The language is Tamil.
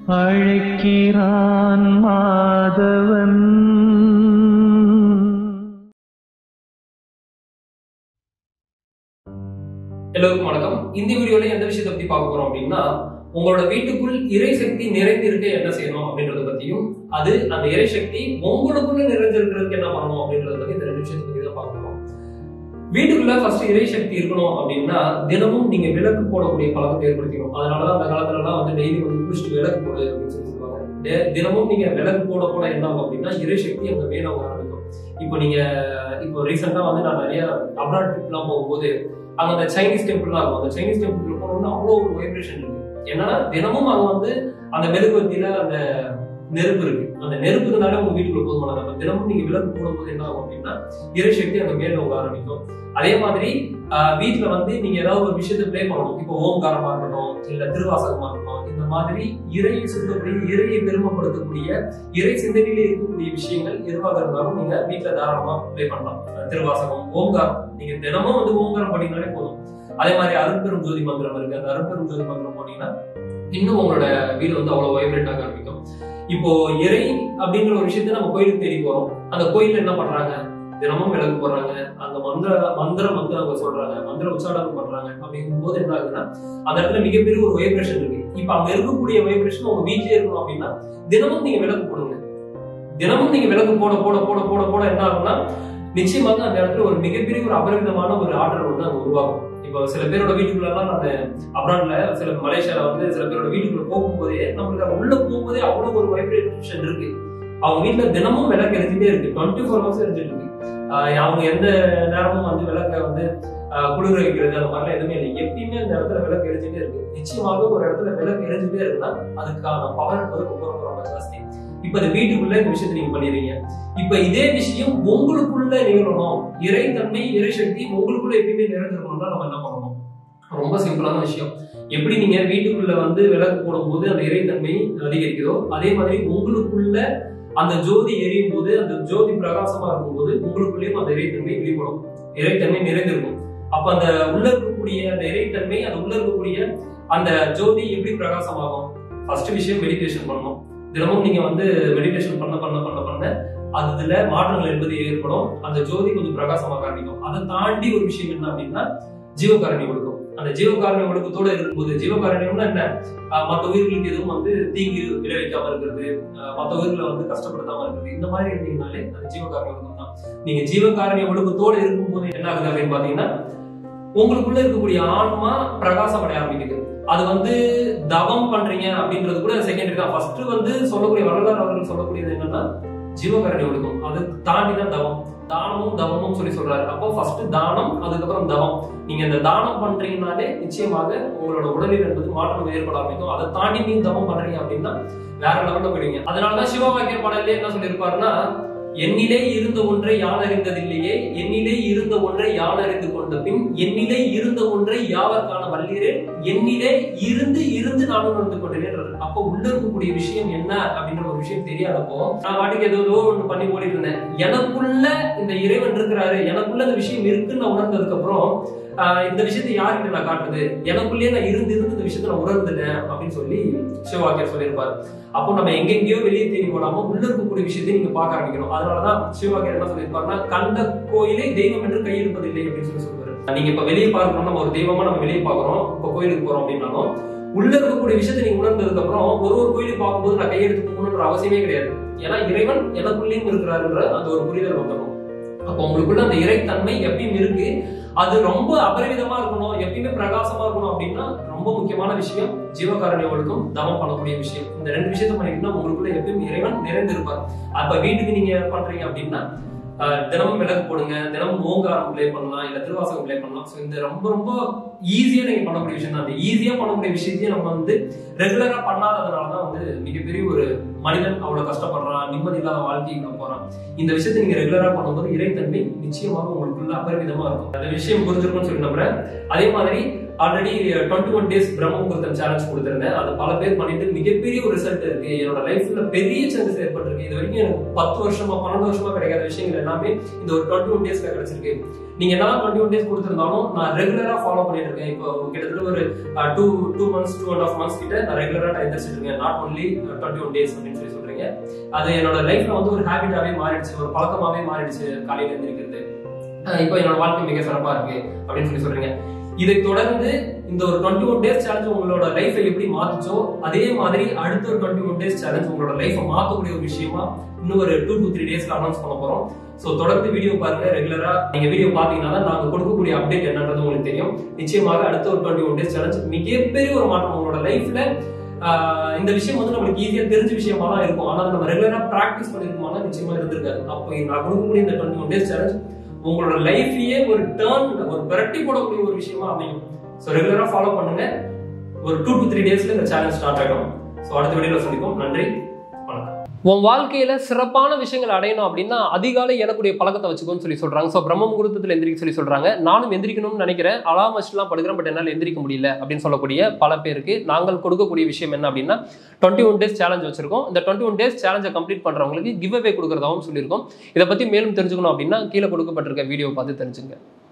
அழைக்கிறான் மாதவன் எல்லோருக்கும் வணக்கம் இந்த வீடியோல எந்த விஷயத்தை பத்தி பார்க்க போறோம் அப்படின்னா உங்களோட வீட்டுக்குள் இறை சக்தி நிறைந்திருக்க என்ன செய்யணும் அப்படின்றத பத்தியும் அது அந்த இறை சக்தி உங்களுக்குள்ள நிறைஞ்சிருக்கிறதுக்கு என்ன பண்ணணும் அப்படின்றத பத்தி இந்த ரெண்டு விஷயத்தை பத்தி தான் பார்க்க போறோம் வீட்டுக்குள்ள ஃபர்ஸ்ட் இறை சக்தி இருக்கணும் அப்படின்னா தினமும் நீங்க விளக்கு போடக்கூடிய பழக்கத்தை ஏற்படுத்திக்கணும் அதனாலதான் அந்த காலத்துல எல்லாம் வந்து டெய்லி வந்து குளிச்சுட்டு விளக்கு போடு அப்படின்னு சொல்லி சொல்லுவாங்க டே- தினமும் நீங்க விளக்கு போட போட என்ன ஆகும் அப்படின்னா இறை சக்தி அங்க மேல வர ஆரம்பிக்கும் இப்போ நீங்க இப்போ ரீசெண்டா வந்து நான் நிறைய அப்ராட் ட்ரிப்லாம் போகும்போது அங்க அந்த சைனீஸ் டெம்பிள்லாம் இருக்கும் அந்த சைனீஸ் டெம்பிள் போனோம்னா அவ்வளோ ஒரு வைப்ரேஷன் இருக்கு என்னன்னா தினமும் அங்க வந்து அந்த மெழுகுவத்தியில அந்த நெருப்பு இருக்கு அந்த நெருப்புனால உங்க வீட்டுக்குள்ள போதுமானது அப்ப தினமும் நீங்க விளக்கு போடும்போது என்ன ஆகும் அப்படின்னா இறை சக்தி அங்க மேல உங்க ஆரம்பிக்கும் அதே மாதிரி ஆஹ், வீட்ல வந்து நீங்க ஏதாவது ஒரு விஷயத்தை ப்ளே பண்ணணும் இப்போ ஓம்காரமா இருக்கட்டும் இல்ல திருவாசகமா இருக்கட்டும் இந்த மாதிரி இறையை சுத்தக்கூடிய இறையை பெருமைப்படுத்தக்கூடிய இறை சிந்தனையிலே இருக்கக்கூடிய விஷயங்கள் எதுவாக இருந்தாலும் நீங்க வீட்ல தாராளமா ப்ளே பண்ணலாம் திருவாசகம் ஓம்காரம் நீங்க தினமும் வந்து ஓம்காரம் பண்ணிங்கனாலே போதும் அதே மாதிரி அருட்பெரும் ஜோதி மந்திரம் இருக்கு அந்த அருட்பெரும் ஜோதி மந்திரம் போனீங்கன்னா இன்னும் உங்களோட வீடு வந்து அவ்வளவு வைப்ரேட் ஆக ஆரம்பிக்கும் இப்போ இறை அப்படிங்கிற ஒரு விஷயத்தை நம்ம கோயிலுக்கு தேடி போறோம் அந்த கோயில்ல என்ன பண்றாங்க தினமும் விளக்கு போடுறாங்க அந்த மந்திர மந்திரம் வந்து அவங்க சொல்றாங்க மந்திர உச்சாரணம் பண்றாங்க அப்படிங்கும் போது என்ன ஆகுதுன்னா அந்த இடத்துல மிகப்பெரிய ஒரு வைப்ரேஷன் இருக்கு இப்ப அங்க இருக்கக்கூடிய வைப்ரேஷன் உங்க வீட்லயே இருக்கணும் அப்படின்னா தினமும் நீங்க விளக்கு போடுங்க தினமும் நீங்க விளக்கு போட போட போட போட போட என்ன ஆகும்னா நிச்சயமாக அந்த இடத்துல ஒரு மிகப்பெரிய ஒரு அபரிமிதமான ஒரு ஆற்றல் வந்து அங்க உருவாகும் இப்போ சில பேரோட வீட்டுக்குள்ளலாம் நான் அப்ராட்ல சில மலேசியால வந்து சில பேரோட வீட்டுக்குள்ள போகும்போதே நம்மளுக்கு அங்க உள்ள போகும்போதே அவ்வளவு ஒரு வைப்ரேஷன் இருக்கு அவங்க வீட்டுல தினமும் விளக்கு எரிஞ்சுட்டே இருக்கு டுவெண்ட்டி ஃபோர் ஹவர்ஸ் எரிஞ்சிட்டு இருக்கு ஆஹ் அவங்க எந்த நேரமும் வந்து விளக்க வந்து ஆஹ் குளிர வைக்கிறது அந்த மாதிரிலாம் எதுவுமே இல்லை எப்பயுமே அந்த இடத்துல விளக்கு எரிஞ்சுட்டே இருக்கு நிச்சயமாக ஒரு இடத்துல விளக்கு எரிஞ்சுட்டே இருக்குன்னா அதுக்கான பவர் என்பது ரொம்ப ரொம்ப ரொம்ப ஜாஸ்தி இப்ப இந்த வீட்டுக்குள்ள இந்த விஷயத்தை நீங்க பண்ணிடுறீங்க இப்ப இதே விஷயம் உங்களுக்குள்ள நிகழணும் இறைத்தன்மை இறை சக்தி உங்களுக்குள்ள எப்பயுமே நிறைஞ்சிருக்கணும்னா நம்ம என்ன பண்ணணும் ரொம்ப சிம்பிளான விஷயம் எப்படி நீங்க வீட்டுக்குள்ள வந்து விளக்கு போடும்போது அந்த இறைத்தன்மை அதிகரிக்குதோ அதே மாதிரி உங்களுக்குள்ள அந்த ஜோதி எரியும் போது அந்த ஜோதி பிரகாசமா இருக்கும்போது உங்களுக்குள்ளேயும் அந்த இறைத்தன்மை வெளிப்படும் இறைத்தன்மை நிறைந்திருக்கும் அப்ப அந்த உள்ள இருக்கக்கூடிய அந்த இறைத்தன்மை அந்த உள்ள இருக்கக்கூடிய அந்த ஜோதி எப்படி பிரகாசமாகும் ஃபர்ஸ்ட் விஷயம் மெடிடேஷன் பண்ணணும் தினமும் நீங்க வந்து மெடிடேஷன் பண்ண பண்ண பண்ண பண்ண அதுல மாற்றங்கள் என்பது ஏற்படும் அந்த ஜோதி கொஞ்சம் பிரகாசமாக ஆரம்பிக்கும் அதை தாண்டி ஒரு விஷயம் என்ன அப்படின்னா ஜீவகாரணி ஒழுக்கம் அந்த ஜீவகாரணி ஒழுக்கத்தோட இருக்கும்போது ஜீவகாரணியம்னா என்ன ஆஹ் மத்த உயிர்களுக்கு எதுவும் வந்து தீங்கு விளைவிக்காம இருக்கிறது ஆஹ் மத்த உயிர்களை வந்து கஷ்டப்படுத்தாம இருக்கிறது இந்த மாதிரி இருந்தீங்கனாலே அது ஜீவகாரணி ஒழுக்கம் தான் நீங்க ஜீவகாரணி ஒழுக்கத்தோட இருக்கும்போது என்ன ஆகுது அப்படின்னு பாத்தீங்கன்னா உங்களுக்குள்ள இருக்கக்கூடிய ஆன்மா பிரகாசம் அடைய ஆரம்பிக்குது அது வந்து தவம் பண்றீங்க அப்படின்றது கூட செகண்டரி தான் ஃபர்ஸ்ட் வந்து சொல்லக்கூடிய வரலாறு அவர்கள் சொல்லக்கூடியது என்னன்னா ஜீவகரணி ஒழுக்கம் அது தாண்டி தான் தவம் தானமும் தவமும் சொல்லி சொல்றாரு அப்போ ஃபர்ஸ்ட் தானம் அதுக்கப்புறம் தவம் நீங்க இந்த தானம் பண்றீங்கனாலே நிச்சயமாக உங்களோட உடலில் என்பது மாற்றம் ஏற்பட ஆரம்பிக்கும் அதை தாண்டி நீங்க தவம் பண்றீங்க அப்படின்னா வேற லெவல்ல போயிடுவீங்க அதனாலதான் சிவவாக்கிய பாடல்ல என்ன சொல்லியிருப்பாருன்னா என்னிலே இருந்த ஒன்றை யான் அறிந்ததில்லையே என்னிலே இருந்த ஒன்றை யான் அறிந்து கொண்ட பின் என்னிலே இருந்த ஒன்றை யாவர்கான வல்லீரேன் என்னிலே இருந்து இருந்து நானும் உணர்ந்து கொண்டேன் அப்போ உள்ள இருக்கக்கூடிய விஷயம் என்ன அப்படின்ற ஒரு விஷயம் தெரியாதப்போ நான் வாட்டுக்கு ஏதோ ஏதோ ஒண்ணு பண்ணி ஓடிட்டு இருந்தேன் எனக்குள்ள இந்த இறைவன் இருக்கிறாரு எனக்குள்ள இந்த விஷயம் இருக்குன்னு நான் உணர்ந்ததுக்கு அப்புறம் ஆஹ் இந்த விஷயத்தை யார்கிட்ட நான் காட்டுறது எனக்குள்ளேயே நான் இருந்து இருந்து இந்த விஷயத்தை நான் உணர்ந்துட்டேன் அப்படின்னு சொல்லி சிவவாக்கியர் சொல்லியிருப்பாரு அப்போ நம்ம எங்கெங்கேயோ வெளியே தேடி போடாம உள்ள இருக்கக்கூடிய விஷயத்தை நீங்க பார்க்க ஆரம்பிக்கணும் அதனாலதான் சிவவாக்கியர் என்ன சொல்லியிருப்பாருன்னா கண்ட கோயிலே தெய்வம் என்று கையிருப்பதில்லை அப்படின்னு சொல்லி சொல்லுவாரு நீங்க இப்ப வெளியே பார்க்கணும் நம்ம ஒரு தெய்வமா நம்ம வெளியே பார்க்கறோம் இப்ப கோயிலுக்கு போறோம் அப்படின்னாலும் உள்ள இருக்கக்கூடிய விஷயத்தை நீங்க உணர்ந்ததுக்கு அப்புறம் ஒரு ஒரு கோயிலையும் பார்க்கும்போது நான் கையெடுத்து போகணுன்ற அவசியமே கிடையாது ஏன்னா இறைவன் எனக்குள்ளேயும் இருக்கிறாருன்ற அந்த ஒரு புரிதல் வந்துடும் அப்போ உங்களுக்குள்ள அந்த இறைத்தன்மை எப்பயும் இருக்கு அது ரொம்ப அபரிவிதமா இருக்கணும் எப்பயுமே பிரகாசமா இருக்கணும் அப்படின்னா ரொம்ப முக்கியமான விஷயம் ஜீவகாரணிய ஒழுக்கம் தவம் பண்ணக்கூடிய விஷயம் இந்த ரெண்டு விஷயத்த பண்ணிட்டீங்கன்னா உங்களுக்குள்ள எப்பயும் இறைவன் நிறைந்திருப்பார் அப்ப வீட்டுக்கு நீங்க பண்றீங்க அப்படின்னா ஆஹ், தினமும் விளக்கு போடுங்க தினமும் ஓங்காரம் ப்ளே பண்ணலாம் இல்ல திருவாசகம் ப்ளே பண்ணலாம் ஸோ இந்த ரொம்ப ரொம்ப ஈஸியா நீங்க பண்ணக்கூடிய விஷயம் தான் அந்த ஈஸியா பண்ணக்கூடிய விஷயத்தையும் நம்ம வந்து ரெகுலரா பண்ணாததுனால தான் வந்து மிகப்பெரிய ஒரு மனிதன் அவ்வளவு கஷ்டப்படுறான் நிம்மதி இல்லாத வாழ்க்கைக்குள்ள போறான் இந்த விஷயத்தை நீங்க ரெகுலரா பண்ணும்போது இறைத்தன்மை நிச்சயமாக உங்களுக்குள்ள அபரிமிதமா இருக்கும் அந்த விஷயம் புரிஞ்சிருக்கும்னு சொல்லி நம்புறேன் அதே மாதிரி ஆல்ரெடி டுவெண்ட்டி ஒன் டேஸ் பிரம்ம முகூர்த்தம் சேலஞ்ச் கொடுத்திருந்தேன் அது பல பேர் பண்ணிட்டு மிகப்பெரிய ஒரு ரிசல்ட் இருக்கு என்னோட லைஃப்ல பெரிய சேஞ்சஸ் ஏற்பட்டிருக்கு இது வரைக்கும் எனக்கு பத்து வருஷமா பன்னெண்டு வருஷமா கிடைக்காத விஷயங்கள் எல்லாமே இந்த ஒரு டுவெண்ட்டி ஒன் டேஸ்ல கிடைச்சிருக்கு நீங்க என்ன டுவெண்ட்டி ஒன் டேஸ் கொடுத்திருந்தாலும் நான் ரெகுலரா ஃபாலோ பண்ணிட்டு இருக்கேன் இப்போ கிட்டத்தட்ட ஒரு two two months two and half months கிட்ட நான் ரெகுலரா டைம் தச்சுட்டு இருக்கேன் not only twenty one days அப்படின்னு சொல்லி சொல்றீங்க அது என்னோட லைஃப்ல வந்து ஒரு ஹேபிட்டாவே மாறிடுச்சு ஒரு பழக்கமாவே மாறிடுச்சு காலையில எழுந்திருக்கிறது அஹ் இப்போ என்னோட வாழ்க்கை மிக சிறப்பா இருக்கு அப்படின்னு சொல்லி சொல்றீங்க இதை தொடர்ந்து இந்த ஒரு டுவெண்ட்டி ஒன் டேஸ் சேலஞ்ச் உங்களோட லைஃபை எப்படி மாத்துச்சோ அதே மாதிரி அடுத்த ஒரு டுவெண்ட்டி ஒன் டேஸ் சேலஞ்ச் உங்களோட லைஃபை மாத்தக்கூடிய ஒரு விஷயமா இன்னும் ஒரு டூ டு த்ரீ டேஸ்ல அனௌன்ஸ் பண்ண போறோம் ஸோ தொடர்ந்து வீடியோ பாருங்க ரெகுலரா நீங்க வீடியோ பாத்தீங்கன்னா தான் நாங்க கொடுக்கக்கூடிய அப்டேட் என்னன்றது உங்களுக்கு தெரியும் நிச்சயமாக அடுத்த ஒரு டுவெண்ட்டி ஒன் டேஸ் சேலஞ்ச் மிகப்பெரிய ஒரு மாற்றம் உங்களோட லைஃப்ல இந்த விஷயம் வந்து நம்மளுக்கு ஈஸியா தெரிஞ்ச விஷயமா தான் இருக்கும் ஆனா நம்ம ரெகுலரா பிராக்டிஸ் பண்ணிருக்கோம்னா நிச்சயமா இருந்திருக்காது அப்போ நான் கொடுக்கக்கூடிய இந்த டுவெண்ட்டி ஒன் டேஸ் சேலஞ்ச் உங்களோட லைஃபையே ஒரு டேர்ன் ஒரு விரட்டி போடக்கூடிய ஒரு விஷயமா அமையும் ஸோ ரெகுலரா ஃபாலோ பண்ணுங்க ஒரு டூ டு த்ரீ டேஸ்ல இந்த சேலஞ்ச் ஸ்டார்ட் ஆகும் ஸோ அடுத்த வீடியோல சந்திப்போம் நன்றி வணக்கம் உன் வாழ்க்கையில சிறப்பான விஷயங்கள் அடையணும் அப்படின்னா அதிகாலை எழக்கூடிய பழக்கத்தை வச்சுக்கோன்னு சொல்லி சொல்றாங்க ஸோ பிரம்ம முகூர்த்தத்தில் எந்திரிக்க சொல்லி சொல்றாங்க நானும் எந்திரிக்கணும்னு நினைக்கிறேன் அலாம் வச்சுலாம் படுக்கிறேன் பட் என்னால் எந்திரிக்க முடியல அப்படின்னு சொல்லக்கூடிய பல பேருக்கு நாங்கள் கொடுக்கக்கூடிய விஷயம் என்ன அப்படின்னா டுவெண்ட்டி ஒன் டேஸ் சேலஞ்ச் வச்சிருக்கோம் இந்த டுவெண்ட்டி ஒன் டேஸ் சேலஞ்சை கம்ப்ளீட் பண்றவங்களுக்கு கிவ் அவே கொடுக்குறதாவும் சொல்லியிருக்கோம் இதை பத்தி மேலும் தெரிஞ்சுக்கணும் அப்படின்னா கீழே கொடுக்கப்பட்டிருக்க வீடியோ பார்த்து தெரிஞ்சுங்க